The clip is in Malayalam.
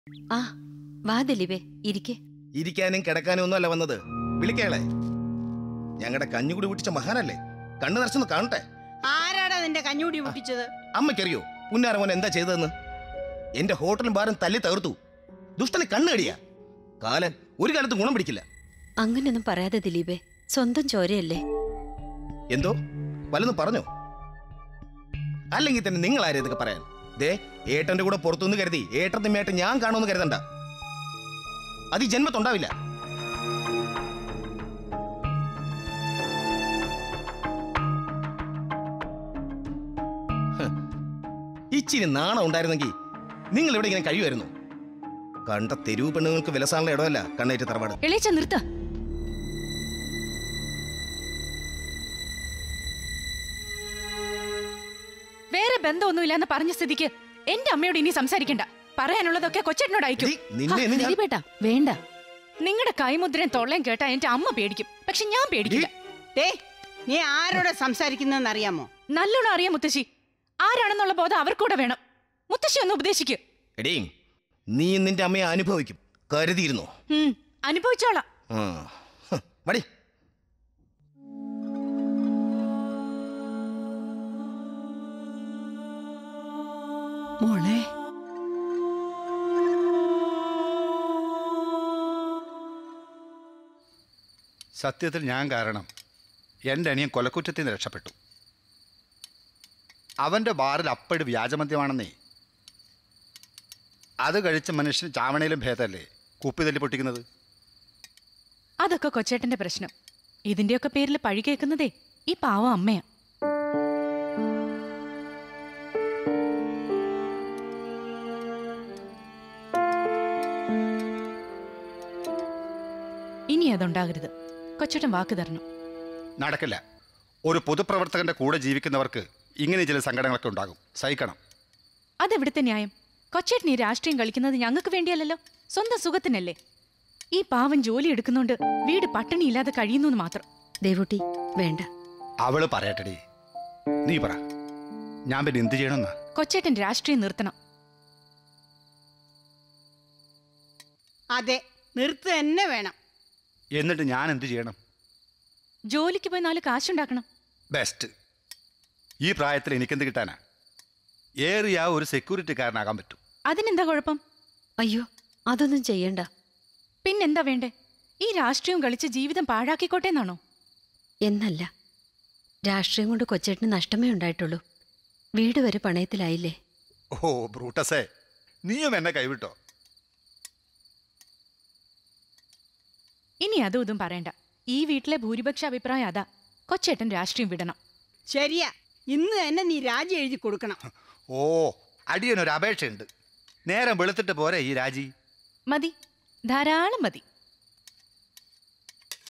ആ വാ ദിലീപേ ഇരിക്കെ ഇരിക്കാനും കിടക്കാനും ഒന്നും അല്ല വന്നത് വിളിക്കേളെ ഞങ്ങളുടെ കഞ്ഞുകൂടി പൊട്ടിച്ച മഹാനല്ലേ കണ്ണു നിറച്ചൊന്ന് കാണട്ടെ ആരാടാ നിന്റെ കഞ്ഞൂടി പൊട്ടിച്ചത് അമ്മയ്ക്കറിയോ പുന്നാരമോൻ എന്താ ചെയ്തതെന്ന് എന്റെ ഹോട്ടലും ബാറും തല്ലി തകർത്തു ദുഷ്ടന് കണ്ണുകടിയാ കാലൻ ഒരു കാലത്ത് ഗുണം പിടിക്കില്ല അങ്ങനെയൊന്നും പറയാതെ ദിലീപേ സ്വന്തം ചോരയല്ലേ എന്തോ വല്ലതും പറഞ്ഞോ അല്ലെങ്കിൽ തന്നെ നിങ്ങൾ ആരും ഇതൊക്കെ പറയാൻ ദേ ഏട്ടന്റെ കൂടെ പുറത്തുനിന്ന് കരുതി ഏട്ടത്തിന്റെ മേട്ടൻ ഞാൻ കാണുമെന്ന് കരുതണ്ട അത് ഈ ജന്മത്തുണ്ടാവില്ല ഹ്. ഇച്ചിരി നാണം ഉണ്ടായിരുന്നെങ്കിൽ നിങ്ങൾ ഇവിടെ ഇങ്ങനെ കഴിയുമായിരുന്നു കണ്ട തെരുവ് പെണ്ണുങ്ങൾക്ക് വിലസാനുള്ള ഇടമല്ല കണ്ണേറ്റ് തറവാട് എളീച്ച നിർത്ത വേറെ ബന്ധമൊന്നുമില്ലെന്ന് പറഞ്ഞ സ്ഥിതിക്ക് എന്റെ അമ്മയോട് ഇനി സംസാരിക്കണ്ട പറയാനുള്ളതൊക്കെ കൊച്ചേട്ടനോട് അയക്കും എടീ, നിന്നെ ഇന്ന് ഞാൻ- ദിലീപേട്ടാ വേണ്ട നിങ്ങളുടെ കൈമുദ്രയും തൊള്ളയും കേട്ടാ എന്റെ അമ്മ പേടിക്കും പക്ഷെ ഞാൻ പേടിക്കില്ല ദേ നീ ആരോടെ സംസാരിക്കുന്നതെന്ന് അറിയാമോ നല്ലോണം അറിയാം മുത്തശ്ശി ആരാണെന്നുള്ള ബോധം അവർക്കൂടെ വേണം മുത്തശ്ശി ഒന്ന് ഉപദേശിക്കൂ എടീ നീ നിന്റെ അമ്മയെ അനുഭവിക്കും കരുതിയിരുന്നു ഉം, അനുഭവിച്ചോളാം ആ. ഹ്, വടി മോളെ സത്യത്തിൽ ഞാൻ കാരണം എൻ്റെ അനിയൻ കൊലക്കുറ്റത്തിൽ നിന്ന് രക്ഷപ്പെട്ടു അവൻ്റെ ബാറിൽ അപ്പടി വ്യാജമദ്യമാണെന്നേ അത് കഴിച്ച മനുഷ്യന് ചാവണയിലും ഭേദമല്ലേ കുപ്പി തല്ലി പൊട്ടിക്കുന്നത് അതൊക്കെ കൊച്ചേട്ടന്റെ പ്രശ്നം ഇതിന്റെയൊക്കെ പേരിൽ പഴി കേൾക്കുന്നതേ ഈ പാവം അമ്മയാ ഇനി അതുണ്ടാകരുത് കൊച്ചേട്ടൻ വാക്ക് തരണം നടക്കില്ല ഒരു പൊതുപ്രവർത്തകന്റെ കൂടെ ജീവിക്കുന്നവർക്ക് ഇങ്ങനെ ചില സങ്കടങ്ങളൊക്കെ ഉണ്ടാകും സഹിക്കണം അതെവിടുത്തെ ന്യായം കൊച്ചേട്ടൻ ഈ രാഷ്ട്രീയം കളിക്കുന്നത് ഞങ്ങൾക്ക് വേണ്ടിയല്ലല്ലോ സ്വന്തം സുഖത്തിനല്ലേ ഈ പാവം ജോലി എടുക്കുന്നോണ്ട് വീട് പട്ടിണിയില്ലാതെ കഴിയുന്നു എന്ന് മാത്രം ദേവുട്ടി വേണ്ട അവള് പറയട്ടെടി നീ പറ ഞാൻ പിന്നെ എന്ത് ചെയ്യണമെന്നാ കൊച്ചേട്ടൻ രാഷ്ട്രീയം നിർത്തണം അതെ നിർത്ത് തന്നെ വേണം എന്നിട്ട് ഞാൻ എന്ത് ചെയ്യണം ജോലിക്ക് പോയി നാല് കാശുണ്ടാക്കണം ബെസ്റ്റ് ഈ പ്രായത്തിൽ എനിക്കെന്ത് കിട്ടാനാ ഏറിയ ഒരു സെക്യൂരിറ്റിക്കാരനാകാൻ പറ്റും അതിനെന്താ കുഴപ്പം അയ്യോ അതൊന്നും ചെയ്യണ്ട പിന്നെന്താ വേണ്ടേ ഈ രാഷ്ട്രീയം കളിച്ച് ജീവിതം പാഴാക്കിക്കോട്ടെ എന്നാണോ എന്നല്ല രാഷ്ട്രീയം കൊണ്ട് കൊച്ചേട്ടന് നഷ്ടമേ ഉണ്ടായിട്ടുള്ളൂ വീട് വരെ പണയത്തിലായില്ലേ ഓ ബ്രൂട്ടസേ നീയും എന്നെ കൈവിട്ടോ ഇനി അതും ഇതും പറയണ്ട ഈ വീട്ടിലെ ഭൂരിപക്ഷ അഭിപ്രായം അതാ കൊച്ചേട്ടൻ രാഷ്ട്രീയം വിടണം ശരിയാ ഇന്ന് തന്നെ നീ രാജി എഴുതി കൊടുക്കണം ഓ അടിയനൊരു അപേക്ഷയുണ്ട് നേരം വെളുത്തിട്ട് പോരെ ഈ രാജി മതി ധാരാളം മതി